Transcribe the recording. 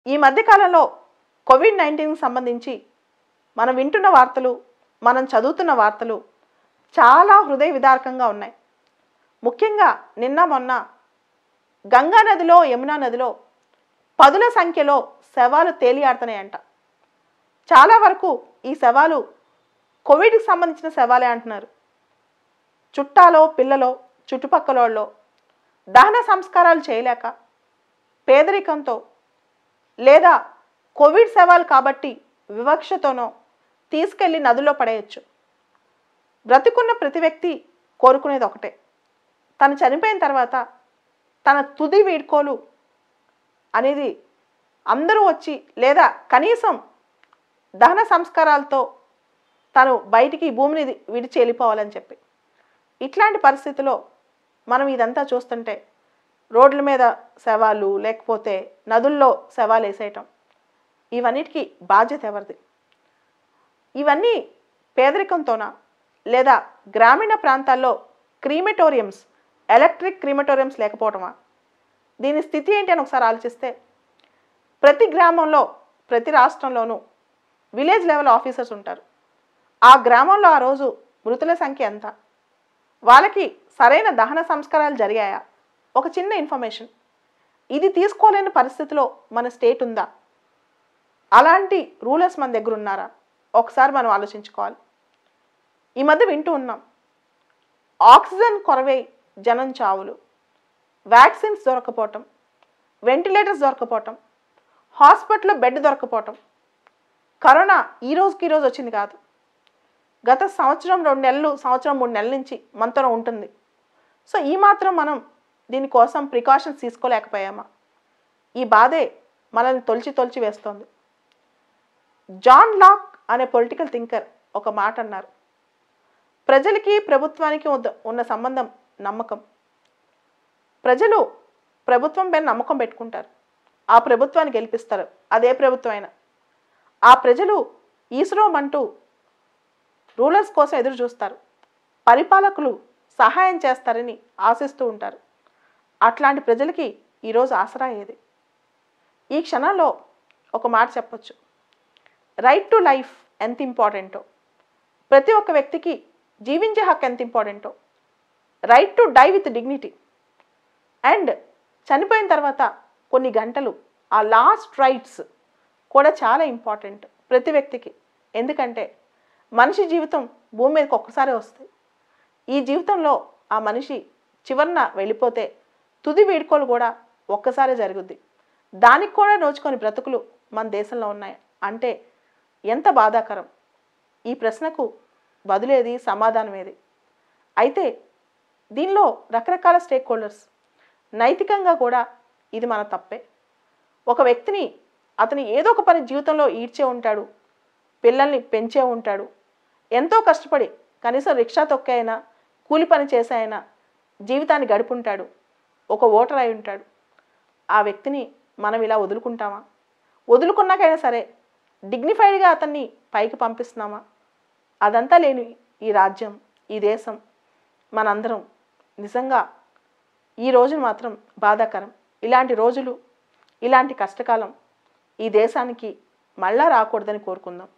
ఈ మధ్యకాలంలో కోవిడ్ నైన్టీన్కి సంబంధించి మనం వింటున్న వార్తలు మనం చదువుతున్న వార్తలు చాలా హృదయ విదారకంగా ఉన్నాయి ముఖ్యంగా నిన్న మొన్న గంగా నదిలో యమునా నదిలో పదుల సంఖ్యలో శవాలు తేలియాడుతున్నాయంట చాలా వరకు ఈ శవాలు కోవిడ్కి సంబంధించిన శవాలే అంటున్నారు చుట్టాలో పిల్లలో చుట్టుపక్కలలో దహన సంస్కారాలు చేయలేక పేదరికంతో లేదా కోవిడ్ శవాలు కాబట్టి వివక్షతోనో తీసుకెళ్ళి నదిలో పడేయచ్చు బ్రతికున్న ప్రతి వ్యక్తి కోరుకునేది ఒకటే తను చనిపోయిన తర్వాత తన తుది వీడ్కోలు అనేది అందరూ వచ్చి లేదా కనీసం దహన సంస్కారాలతో తను బయటికి ఈ భూమిని విడిచి వెళ్ళిపోవాలని చెప్పి ఇట్లాంటి పరిస్థితిలో మనం ఇదంతా చూస్తుంటే రోడ్ల మీద శవాలు లేకపోతే నదుల్లో శవాలు వేసేయటం ఇవన్నిటికీ బాధ్యత ఎవరిది ఇవన్నీ పేదరికంతోనా లేదా గ్రామీణ ప్రాంతాల్లో క్రీమెటోరియంస్ ఎలక్ట్రిక్ క్రీమెటోరియంస్ లేకపోవటమా దీని స్థితి ఏంటి అని ఒకసారి ఆలోచిస్తే ప్రతి గ్రామంలో ప్రతి రాష్ట్రంలోనూ విలేజ్ లెవెల్ ఆఫీసర్స్ ఉంటారు ఆ గ్రామంలో ఆ రోజు మృతుల సంఖ్య ఎంత వాళ్ళకి సరైన దహన సంస్కారాలు జరిగాయా ఒక చిన్న ఇన్ఫర్మేషన్ ఇది తీసుకోలేని పరిస్థితిలో మన స్టేట్ ఉందా అలాంటి రూలర్స్ మన దగ్గర ఉన్నారా ఒకసారి మనం ఆలోచించుకోవాలి ఈ మధ్య వింటూ ఉన్నాం ఆక్సిజన్ కొరవై జనం చావులు వ్యాక్సిన్స్ దొరకపోవటం వెంటిలేటర్స్ దొరకపోవటం హాస్పిటల్లో బెడ్ దొరకపోవటం కరోనా ఈ రోజుకి ఈ రోజు వచ్చింది కాదు గత సంవత్సరం రెండు నెలలు సంవత్సరం మూడు నెలల నుంచి మనతో ఉంటుంది సో ఈ మాత్రం మనం దీనికోసం ప్రికాషన్స్ తీసుకోలేకపోయామా ఈ బాధే మనల్ని తొలిచి తొలిచి వేస్తోంది జాన్ లాక్ అనే పొలిటికల్ థింకర్ ఒక మాట అన్నారు ప్రజలకి ప్రభుత్వానికి ఉద్ద- ఉన్న సంబంధం నమ్మకం ప్రజలు ప్రభుత్వం పైన నమ్మకం పెట్టుకుంటారు ఆ ప్రభుత్వాన్ని గెలిపిస్తారు అదే ప్రభుత్వం అయినా ఆ ప్రజలు ఈశ్వరం రూలర్స్ కోసం ఎదురు చూస్తారు పరిపాలకులు సహాయం చేస్తారని ఆశిస్తూ ఉంటారు అట్లాంటి ప్రజలకి ఈరోజు ఆసరా ఏది ఈ క్షణంలో ఒక మాట చెప్పొచ్చు రైట్ టు లైఫ్ ఎంత ఇంపార్టెంటో ప్రతి ఒక్క వ్యక్తికి జీవించే హక్కు ఎంత ఇంపార్టెంటో right to die with dignity and చనిపోయిన తర్వాత కొన్ని గంటలు ఆ లాస్ట్ రైట్స్ కూడా చాలా ఇంపార్టెంట్ ప్రతి వ్యక్తికి ఎందుకంటే మనిషి జీవితం భూమి మీదకి ఒక్కసారే వస్తుంది ఈ జీవితంలో ఆ మనిషి చివరన వెళ్ళిపోతే తుది వేడుకోలు కూడా ఒక్కసారే జరుగుద్ది దానికి కూడా నోచుకొని బ్రతుకులు మన దేశంలో ఉన్నాయి అంటే ఎంత బాధాకరం ఈ ప్రశ్నకు బదులేది సమాధానం ఏది అయితే దీనిలో రకరకాల స్టేక్ హోల్డర్స్ నైతికంగా కూడా ఇది మన తప్పే ఒక వ్యక్తిని అతని ఏదో ఒక పని జీవితంలో ఈడ్చే ఉంటాడు పిల్లల్ని పెంచే ఉంటాడు ఎంతో కష్టపడి కనీసం రిక్షా తొక్కే అయినా కూలి పని చేసే అయినా జీవితాన్ని గడుపుంటాడు ఒక ఓటర్ అయి ఉంటాడు ఆ వ్యక్తిని మనం ఇలా వదులుకుంటామా వదులుకున్నాకైనా సరే డిగ్నిఫైడ్గా అతన్ని పైకి పంపిస్తున్నామా అదంతా లేని ఈ రాజ్యం ఈ దేశం మనందరం నిజంగా ఈ రోజును మాత్రం బాధాకరం ఇలాంటి రోజులు ఇలాంటి కష్టకాలం ఈ దేశానికి మళ్ళా రాకూడదని కోరుకుందాం